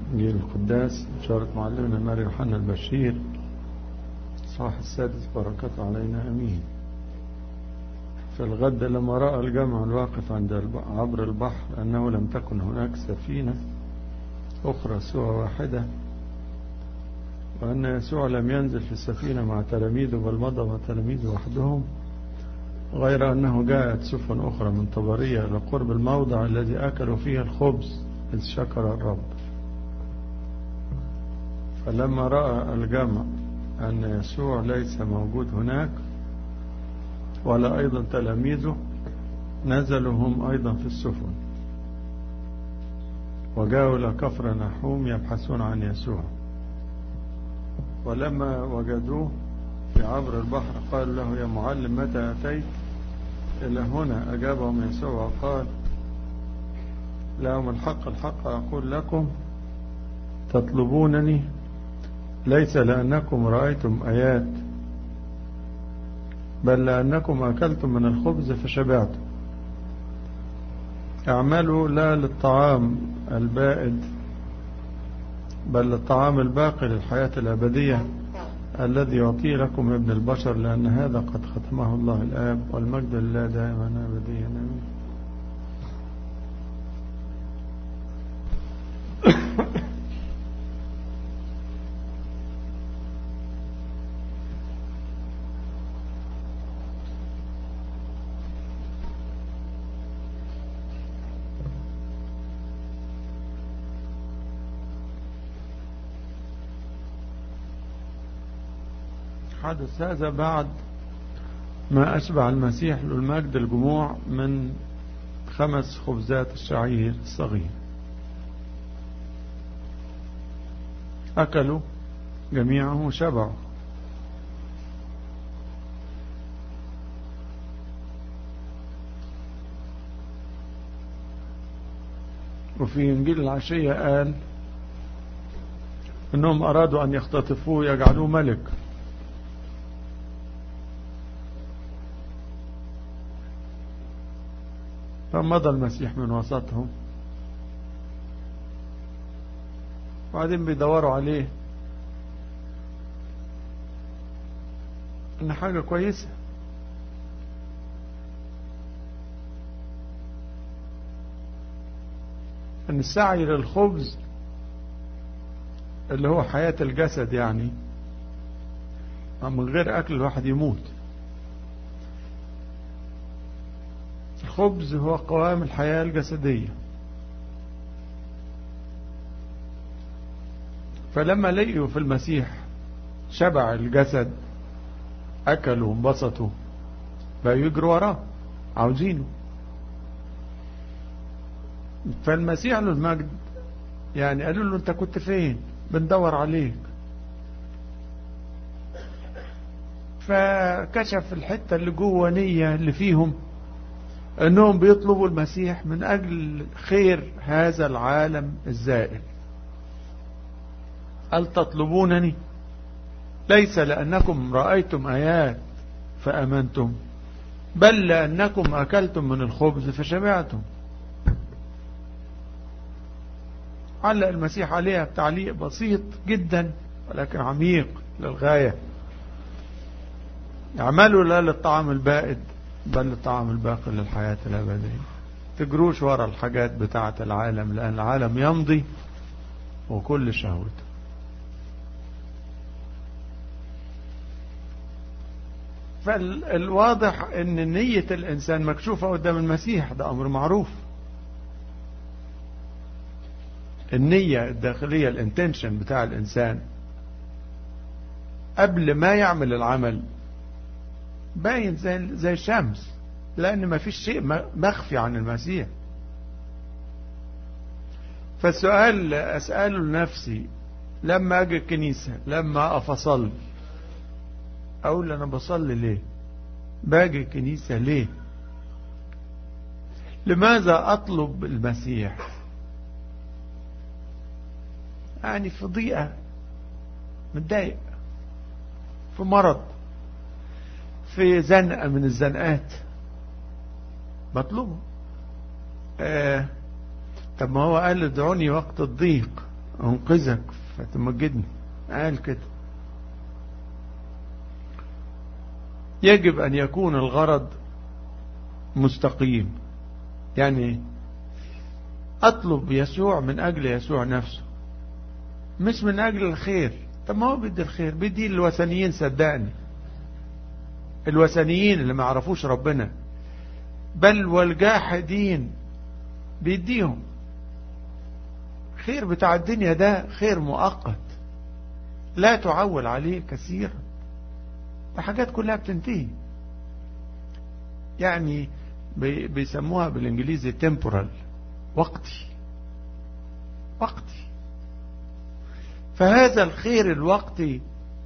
جيل القداس إشارة معلمنا ماري يوحنا البشير صح السادس بركته علينا أمين في الغد لما رأى الجمع الواقف عند عبر البحر أنه لم تكن هناك سفينة أخرى سوى واحدة وأن يسوع لم ينزل في السفينة مع تلاميذه بل مضى مع تلاميذه وحدهم غير أنه جاءت سفن أخرى من طبرية إلى قرب الموضع الذي أكلوا فيه الخبز إذ شكر الرب فلما رأى الجمع أن يسوع ليس موجود هناك ولا أيضا تلاميذه نزلوا هم أيضا في السفن وجاءوا إلى كفر نحوم يبحثون عن يسوع ولما وجدوه في عبر البحر قالوا له يا معلم متى أتيت إلى هنا أجابهم يسوع وقال لهم الحق الحق أقول لكم تطلبونني ليس لأنكم رأيتم آيات بل لأنكم أكلتم من الخبز فشبعتم اعملوا لا للطعام البائد بل للطعام الباقي للحياة الأبدية الذي يعطيه لكم ابن البشر لأن هذا قد ختمه الله الآب والمجد لله دائما أبديا آمين حدث هذا بعد ما أشبع المسيح للمجد الجموع من خمس خبزات الشعير الصغير أكلوا جميعهم وشبعوا وفي إنجيل العشية قال أنهم أرادوا أن يختطفوه يجعلوه ملك فمضى المسيح من وسطهم وبعدين بيدوروا عليه ان حاجة كويسة ان السعي للخبز اللي هو حياة الجسد يعني من غير اكل الواحد يموت الخبز هو قوام الحياة الجسدية فلما لقيوا في المسيح شبع الجسد أكلوا انبسطوا بقوا يجروا وراه عاوزينه فالمسيح له المجد يعني قالوا له انت كنت فين بندور عليك فكشف الحتة اللي جوه نية اللي فيهم انهم بيطلبوا المسيح من اجل خير هذا العالم الزائل هل تطلبونني ليس لانكم رأيتم ايات فامنتم بل لانكم اكلتم من الخبز فشبعتم علق المسيح عليها بتعليق بسيط جدا ولكن عميق للغاية اعملوا لا للطعام البائد بل الطعام الباقي للحياة الأبدية تجروش ورا الحاجات بتاعة العالم لأن العالم يمضي وكل شهوته فالواضح ان نية الانسان مكشوفة قدام المسيح ده امر معروف النية الداخلية الانتنشن بتاع الانسان قبل ما يعمل العمل باين زي زي الشمس لأن ما فيش شيء مخفي عن المسيح فالسؤال أسأله لنفسي لما أجي الكنيسة لما أقف أصلي أقول أنا بصلي ليه باجي الكنيسة ليه لماذا أطلب المسيح يعني في ضيقة متضايق في مرض في زنقة من الزنقات بطلبه آه طب ما هو قال ادعوني وقت الضيق أنقذك فتمجدني قال كده يجب أن يكون الغرض مستقيم يعني أطلب يسوع من أجل يسوع نفسه مش من أجل الخير طب ما هو بدي الخير بدي الوثنيين صدقني الوثنيين اللي ما عرفوش ربنا بل والجاحدين بيديهم خير بتاع الدنيا ده خير مؤقت لا تعول عليه كثيرا الحاجات كلها بتنتهي يعني بيسموها بالانجليزي temporal وقتي وقتي فهذا الخير الوقتي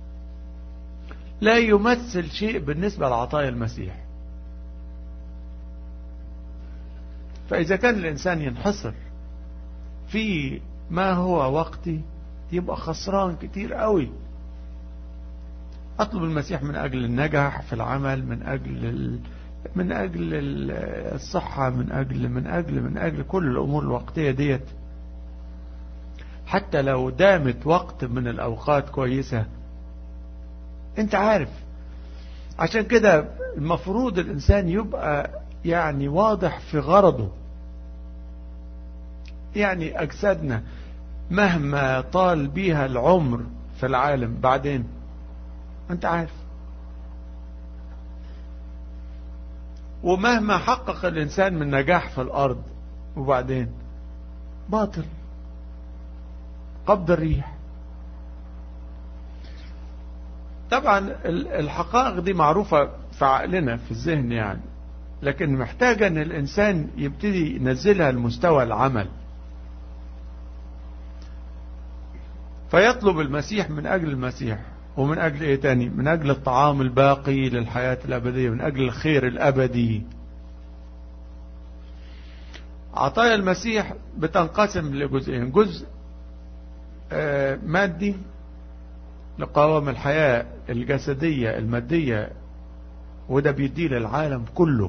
لا يمثل شيء بالنسبة لعطايا المسيح فإذا كان الإنسان ينحصر في ما هو وقتي يبقى خسران كتير قوي أطلب المسيح من أجل النجاح في العمل من أجل ال... من أجل الصحة من أجل من أجل من أجل كل الأمور الوقتية ديت حتى لو دامت وقت من الأوقات كويسة أنت عارف عشان كده المفروض الإنسان يبقى يعني واضح في غرضه يعني أجسادنا مهما طال بيها العمر في العالم بعدين أنت عارف ومهما حقق الإنسان من نجاح في الأرض وبعدين باطل قبض الريح طبعا الحقائق دي معروفة في عقلنا في الذهن يعني لكن محتاجة ان الانسان يبتدي ينزلها لمستوى العمل فيطلب المسيح من اجل المسيح ومن اجل ايه تاني من اجل الطعام الباقي للحياة الابدية من اجل الخير الابدي عطايا المسيح بتنقسم لجزئين جزء مادي لقوام الحياة الجسدية المادية وده بيديه للعالم كله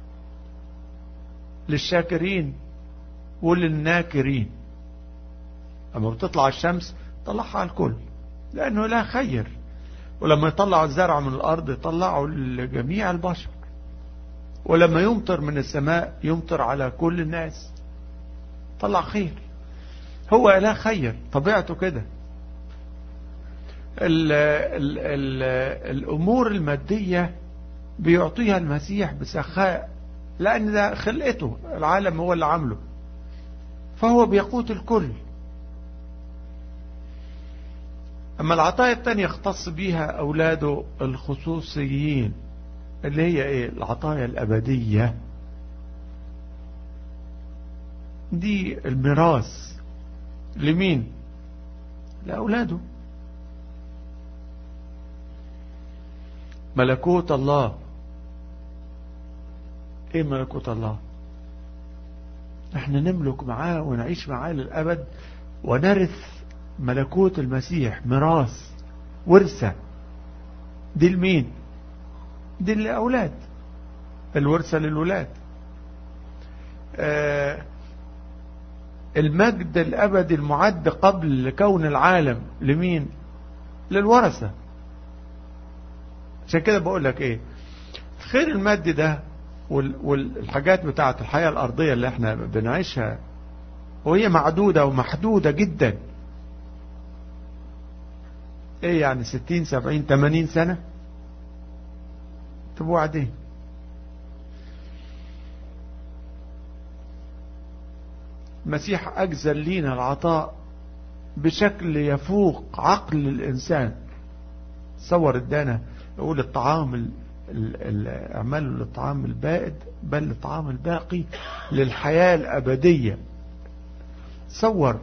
للشاكرين وللناكرين اما بتطلع الشمس طلعها على الكل لانه لا خير ولما يطلعوا الزرع من الارض يطلعوا لجميع البشر ولما يمطر من السماء يمطر على كل الناس طلع خير هو اله خير طبيعته كده ال ال ال الامور المادية بيعطيها المسيح بسخاء لان ده خلقته العالم هو اللي عامله فهو بيقوت الكل اما العطايا التانية يختص بيها اولاده الخصوصيين اللي هي ايه العطايا الابدية دي الميراث لمين لأولاده ملكوت الله ايه ملكوت الله احنا نملك معاه ونعيش معاه للأبد ونرث ملكوت المسيح ميراث ورثة دي لمين دي للأولاد الورثة للولاد آه المجد الأبدي المعد قبل كون العالم لمين للورثة عشان كده بقول لك ايه الخير المادي ده والحاجات بتاعة الحياة الأرضية اللي احنا بنعيشها وهي معدودة ومحدودة جدا ايه يعني ستين سبعين تمانين سنة طب وبعدين المسيح أجزل لينا العطاء بشكل يفوق عقل الإنسان صور ادانا يقول الطعام اعملوا للطعام البائد بل الطعام الباقي للحياة الأبدية صور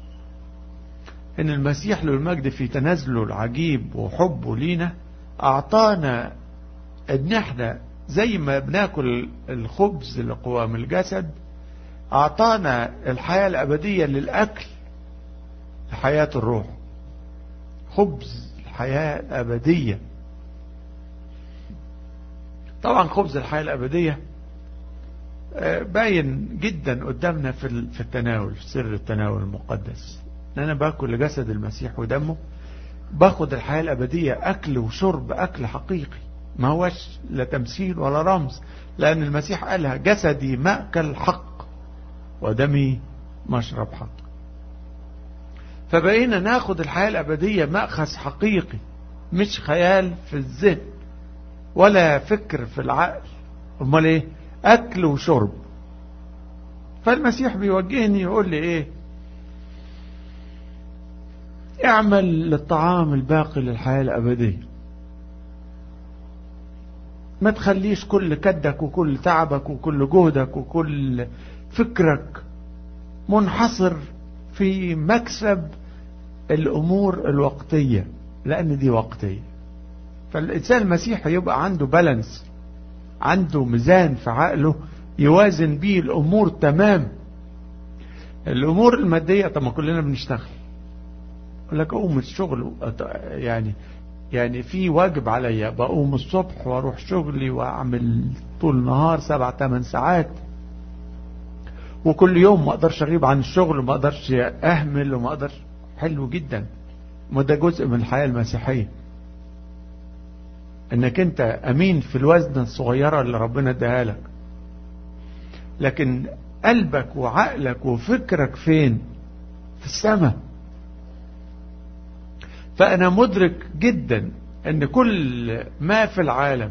ان المسيح له المجد في تنازله العجيب وحبه لينا اعطانا ان احنا زي ما بناكل الخبز لقوام الجسد اعطانا الحياة الابدية للاكل لحياة الروح خبز الحياة الابدية طبعا خبز الحياة الابدية باين جدا قدامنا في في التناول في سر التناول المقدس ان انا باكل جسد المسيح ودمه باخد الحياة الابدية اكل وشرب اكل حقيقي ما هوش لا تمثيل ولا رمز لان المسيح قالها جسدي مأكل حق ودمي مشرب حق فبقينا ناخد الحياة الابدية مأخذ حقيقي مش خيال في الذهن ولا فكر في العقل امال ايه اكل وشرب فالمسيح بيوجهني يقول لي ايه اعمل للطعام الباقي للحياة الابدية ما تخليش كل كدك وكل تعبك وكل جهدك وكل فكرك منحصر في مكسب الامور الوقتية لان دي وقتية فالانسان المسيحي يبقى عنده بالانس عنده ميزان في عقله يوازن بيه الامور تمام الامور المادية طب ما كلنا بنشتغل يقول لك اقوم الشغل يعني يعني في واجب عليا بقوم الصبح واروح شغلي واعمل طول النهار سبع ثمان ساعات وكل يوم ما اقدرش اغيب عن الشغل وما اقدرش اهمل وما اقدرش حلو جدا ما ده جزء من الحياة المسيحية انك انت امين في الوزن الصغيرة اللي ربنا اداها لك لكن قلبك وعقلك وفكرك فين في السماء فانا مدرك جدا ان كل ما في العالم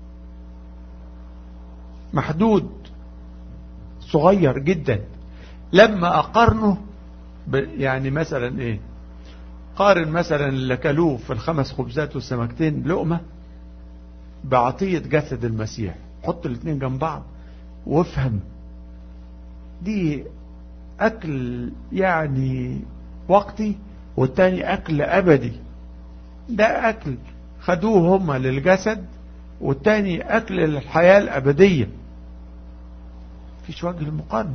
محدود صغير جدا لما اقارنه يعني مثلا ايه قارن مثلا اللي كلوه في الخمس خبزات والسمكتين لقمة بعطية جسد المسيح حط الاثنين جنب بعض وافهم دي اكل يعني وقتي والتاني اكل ابدي ده اكل خدوه هما للجسد والتاني اكل للحياة الابدية فيش وجه المقارنة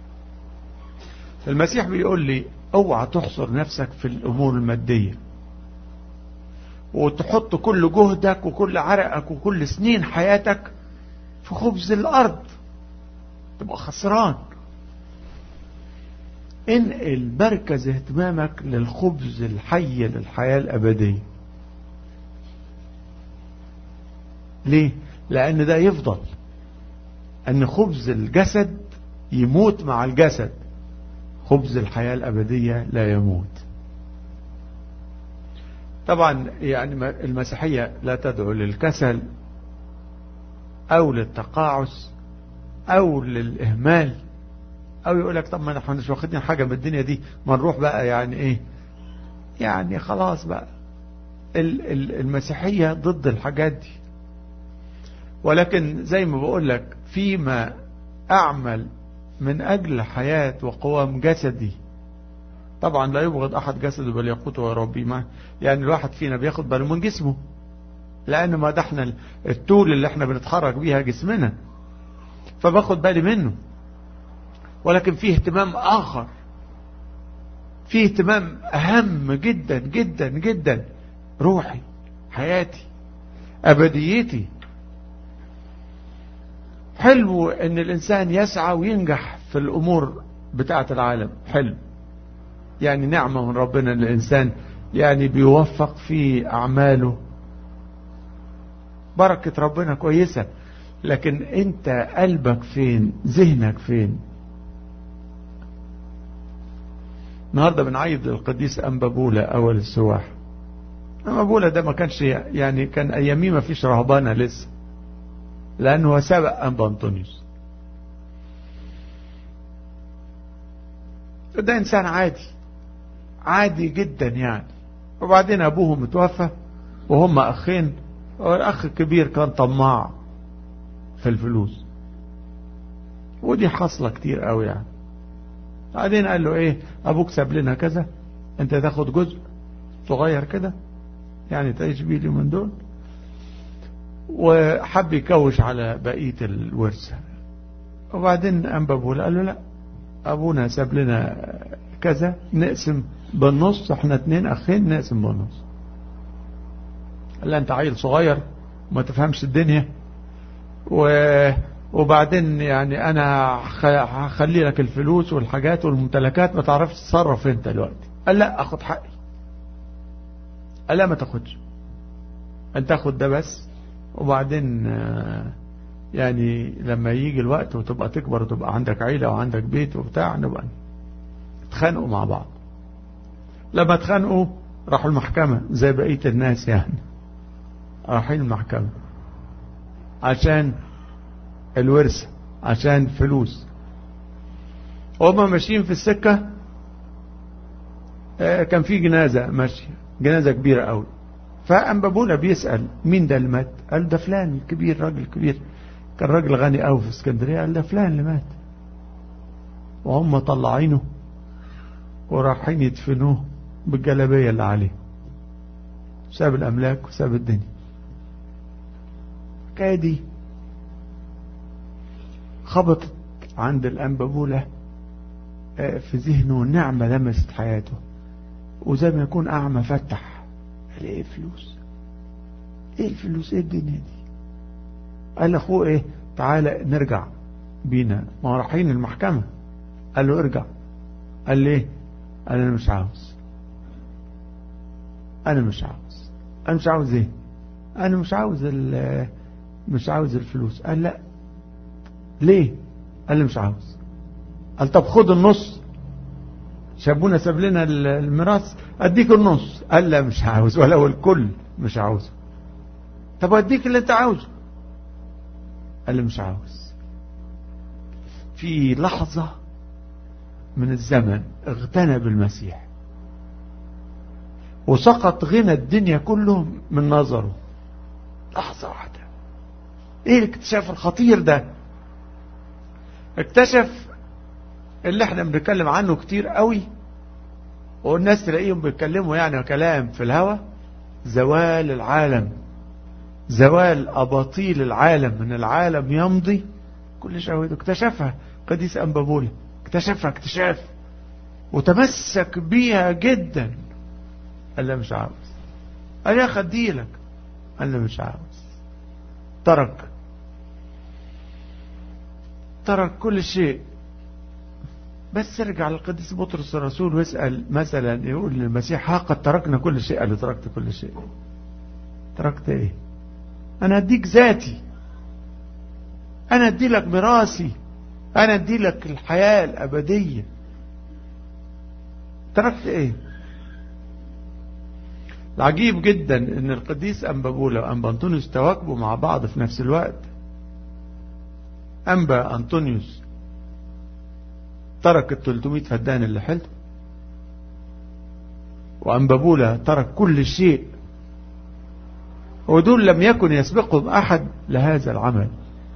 المسيح بيقول لي اوعى تحصر نفسك في الامور المادية وتحط كل جهدك وكل عرقك وكل سنين حياتك في خبز الارض تبقى خسران انقل مركز اهتمامك للخبز الحي للحياة الابدية ليه لان ده يفضل ان خبز الجسد يموت مع الجسد خبز الحياة الأبدية لا يموت طبعا يعني المسيحية لا تدعو للكسل أو للتقاعس أو للإهمال أو يقول لك طب ما احنا مش واخدين حاجة من الدنيا دي ما نروح بقى يعني إيه يعني خلاص بقى المسيحية ضد الحاجات دي ولكن زي ما بقول لك فيما أعمل من أجل حياة وقوام جسدي طبعا لا يبغض أحد جسده بل يقوته وربي ما يعني الواحد فينا بياخد باله من جسمه لأن ما ده احنا الطول اللي احنا بنتحرك بيها جسمنا فباخد بالي منه ولكن فيه اهتمام آخر فيه اهتمام أهم جدا جدا جدا روحي حياتي أبديتي حلو ان الانسان يسعى وينجح في الامور بتاعة العالم حلو يعني نعمة من ربنا الانسان يعني بيوفق في اعماله بركة ربنا كويسة لكن انت قلبك فين ذهنك فين النهاردة بنعيد القديس أنبابولة أول السواح أنبابولة ده ما كانش يعني كان أياميه ما فيش رهبانة لسه لأنه سبق أنبا أنطونيوس ده إنسان عادي عادي جدا يعني وبعدين أبوه متوفى وهم أخين والأخ الكبير كان طماع في الفلوس ودي حصلة كتير قوي يعني بعدين قال له ايه ابوك ساب لنا كذا انت تاخد جزء صغير كده يعني تعيش بيه اليومين دول وحب يكوش على بقية الورثة وبعدين أنبابولا قال له لا أبونا ساب لنا كذا نقسم بالنص احنا اتنين أخين نقسم بالنص قال له أنت عيل صغير ما تفهمش الدنيا و وبعدين يعني أنا هخلي لك الفلوس والحاجات والممتلكات ما تعرفش تتصرف أنت دلوقتي قال لا اخد حقي قال لا ما تاخدش انت تاخد ده بس وبعدين يعني لما يجي الوقت وتبقى تكبر وتبقى عندك عيلة وعندك بيت وبتاع نبقى تخانقوا مع بعض لما تخانقوا راحوا المحكمة زي بقية الناس يعني رايحين المحكمة عشان الورثة عشان فلوس هما ماشيين في السكة كان في جنازة ماشية جنازة كبيرة قوي فأنبابونا بيسأل مين ده اللي مات قال ده فلان الكبير راجل كبير كان راجل غني قوي في اسكندرية قال ده فلان اللي مات وهم طلعينه ورايحين يدفنوه بالجلابية اللي عليه ساب الأملاك وساب الدنيا الحكاية دي خبطت عند الأنبابولة في ذهنه نعمة لمست حياته وزي ما يكون أعمى فتح قال ايه فلوس ايه الفلوس ايه الدنيا دي قال لاخوه ايه تعالى نرجع بينا ما رايحين المحكمة قال له ارجع قال لي ايه قال انا مش عاوز انا مش عاوز انا مش عاوز ايه انا مش عاوز مش عاوز الفلوس قال لا ليه قال لي مش عاوز قال طب خد النص شابونا ساب لنا الميراث اديك النص قال لا مش عاوز ولو الكل مش عاوزه طب اديك اللي انت عاوزه قال لي مش عاوز في لحظة من الزمن اغتنى بالمسيح وسقط غنى الدنيا كله من نظره لحظة واحدة ايه الاكتشاف الخطير ده اكتشف اللي احنا بنتكلم عنه كتير قوي والناس تلاقيهم بيتكلموا يعني كلام في الهوى زوال العالم زوال أباطيل العالم من العالم يمضي كل شهوته اكتشفها قديس أنبابولي اكتشفها اكتشاف وتمسك بيها جدا قال له مش عاوز قال يا خديلك قال له مش عاوز ترك ترك كل شيء بس ارجع للقديس بطرس الرسول واسأل مثلا يقول للمسيح ها قد تركنا كل شيء قال له تركت كل شيء تركت ايه انا اديك ذاتي انا ادي لك ميراثي انا ادي لك الحياة الابدية تركت ايه العجيب جدا ان القديس انبابولا وانبا انطونيوس تواكبوا مع بعض في نفس الوقت انبا انطونيوس ترك ال 300 فدان اللي حلته وأنبابولا ترك كل شيء ودول لم يكن يسبقهم أحد لهذا العمل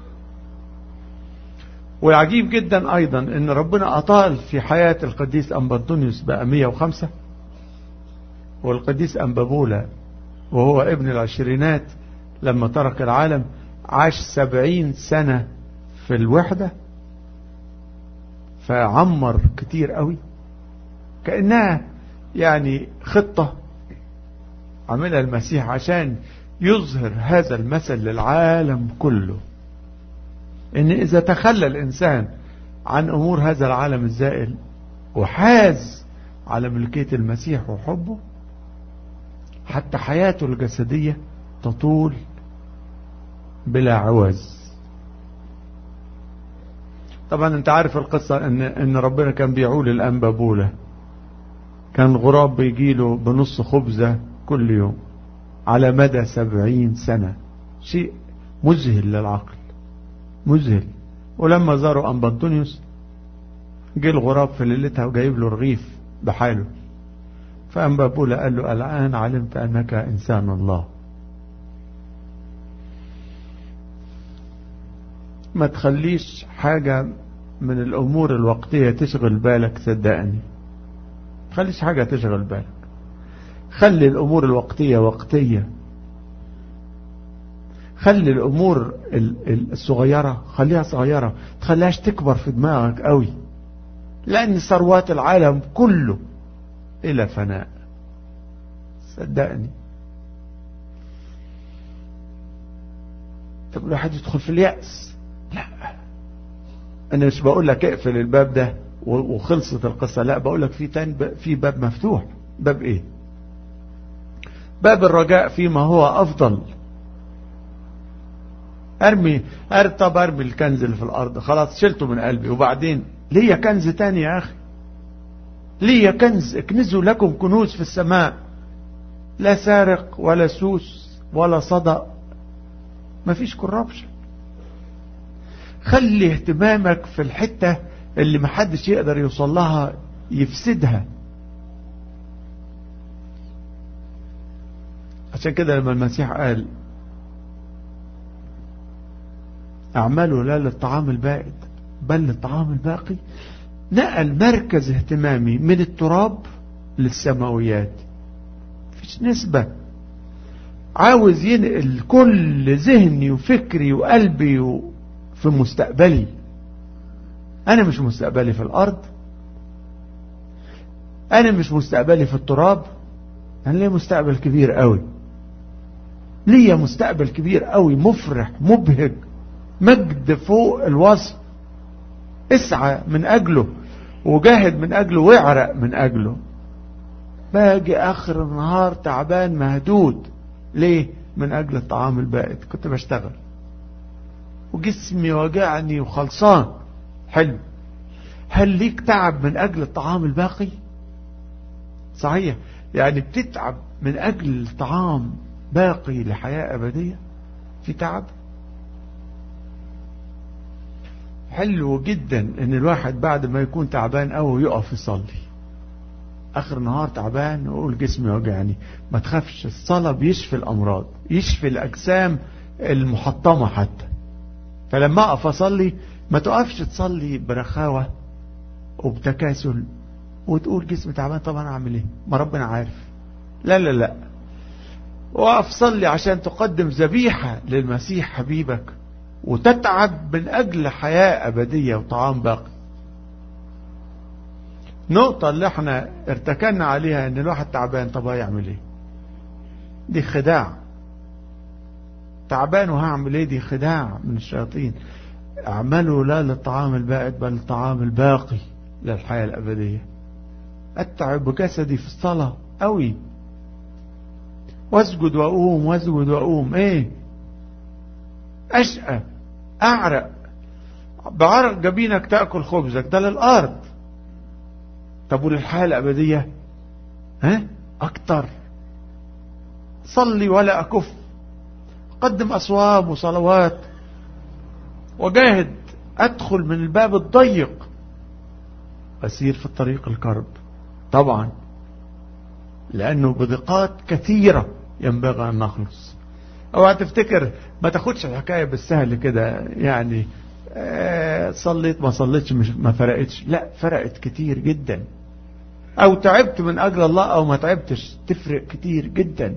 والعجيب جدا أيضا أن ربنا أطال في حياة القديس أنبانطونيوس بقى 105 والقديس أنبابولا وهو ابن العشرينات لما ترك العالم عاش سبعين سنة في الوحدة فعمر كتير قوي كأنها يعني خطة عملها المسيح عشان يظهر هذا المثل للعالم كله ان اذا تخلى الانسان عن امور هذا العالم الزائل وحاز على ملكية المسيح وحبه حتى حياته الجسدية تطول بلا عوز طبعا انت عارف القصة ان, إن ربنا كان بيعول الانبابولة كان غراب بيجيله بنص خبزة كل يوم على مدى سبعين سنة شيء مذهل للعقل مذهل ولما زاروا أنبانطونيوس جه الغراب في ليلتها وجايب له رغيف بحاله فأنبابولا قال له الآن علمت أنك إنسان الله ما تخليش حاجة من الأمور الوقتية تشغل بالك صدقني تخليش حاجة تشغل بالك خلي الأمور الوقتية وقتية خلي الأمور الصغيرة خليها صغيرة تخليهاش تكبر في دماغك قوي لأن ثروات العالم كله إلى فناء صدقني طب الواحد يدخل في اليأس لا أنا مش بقول لك اقفل الباب ده وخلصت القصة لا بقول لك في تاني في باب مفتوح باب ايه باب الرجاء فيما هو افضل ارمي طب ارمي الكنز اللي في الارض خلاص شلته من قلبي وبعدين ليا كنز تاني يا اخي ليا كنز اكنزوا لكم كنوز في السماء لا سارق ولا سوس ولا صدى مفيش كرابشن خلي اهتمامك في الحتة اللي محدش يقدر يوصل لها يفسدها عشان كده لما المسيح قال اعملوا لا للطعام البائد بل للطعام الباقي نقل مركز اهتمامي من التراب للسماويات مفيش نسبة عاوز ينقل كل ذهني وفكري وقلبي في مستقبلي انا مش مستقبلي في الارض انا مش مستقبلي في التراب انا ليه مستقبل كبير قوي ليا مستقبل كبير قوي مفرح مبهج مجد فوق الوصف اسعى من اجله وجاهد من اجله واعرق من اجله باجي اخر النهار تعبان مهدود ليه من اجل الطعام البائد كنت بشتغل وجسمي وجعني وخلصان حلو هل ليك تعب من اجل الطعام الباقي صحيح يعني بتتعب من اجل الطعام باقي لحياة ابدية في تعب حلو جدا ان الواحد بعد ما يكون تعبان قوي يقف يصلي اخر النهار تعبان ويقول جسمي وجعني ما تخافش الصلاة بيشفي الامراض يشفي الاجسام المحطمة حتى فلما اقف اصلي ما تقفش تصلي برخاوة وبتكاسل وتقول جسمي تعبان طبعا اعمل ايه ما ربنا عارف لا لا لا وقف صلي عشان تقدم ذبيحة للمسيح حبيبك وتتعب من أجل حياة أبدية وطعام باقي نقطة اللي احنا ارتكلنا عليها ان الواحد تعبان طب هيعمل ايه دي خداع تعبان وهعمل ايه دي خداع من الشياطين اعملوا لا للطعام البائد بل الطعام الباقي للحياة الأبدية أتعب جسدي في الصلاة قوي واسجد وأقوم واسجد وأقوم إيه أشقى أعرق بعرق جبينك تأكل خبزك ده للأرض طب وللحياة الأبدية ها أكتر صلي ولا أكف قدم أصواب وصلوات وجاهد أدخل من الباب الضيق أسير في الطريق الكرب طبعا لأنه بدقات كثيرة ينبغي أن نخلص اوعى تفتكر ما تاخدش الحكاية بالسهل كده يعني آه صليت ما صليتش مش ما فرقتش لا فرقت كتير جدا او تعبت من اجل الله او ما تعبتش تفرق كتير جدا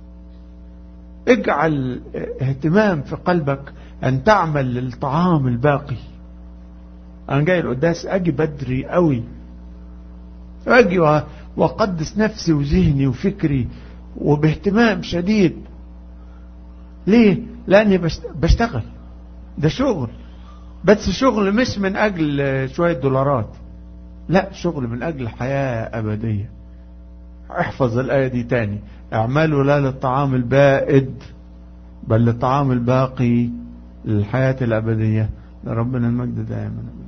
اجعل اهتمام في قلبك ان تعمل للطعام الباقي انا جاي القداس اجي بدري قوي اجي واقدس نفسي وذهني وفكري وباهتمام شديد ليه لاني بشتغل ده شغل بس شغل مش من اجل شوية دولارات لا شغل من اجل حياة ابدية احفظ الاية دي تاني اعملوا لا للطعام البائد بل للطعام الباقي للحياة الابدية لربنا المجد دائما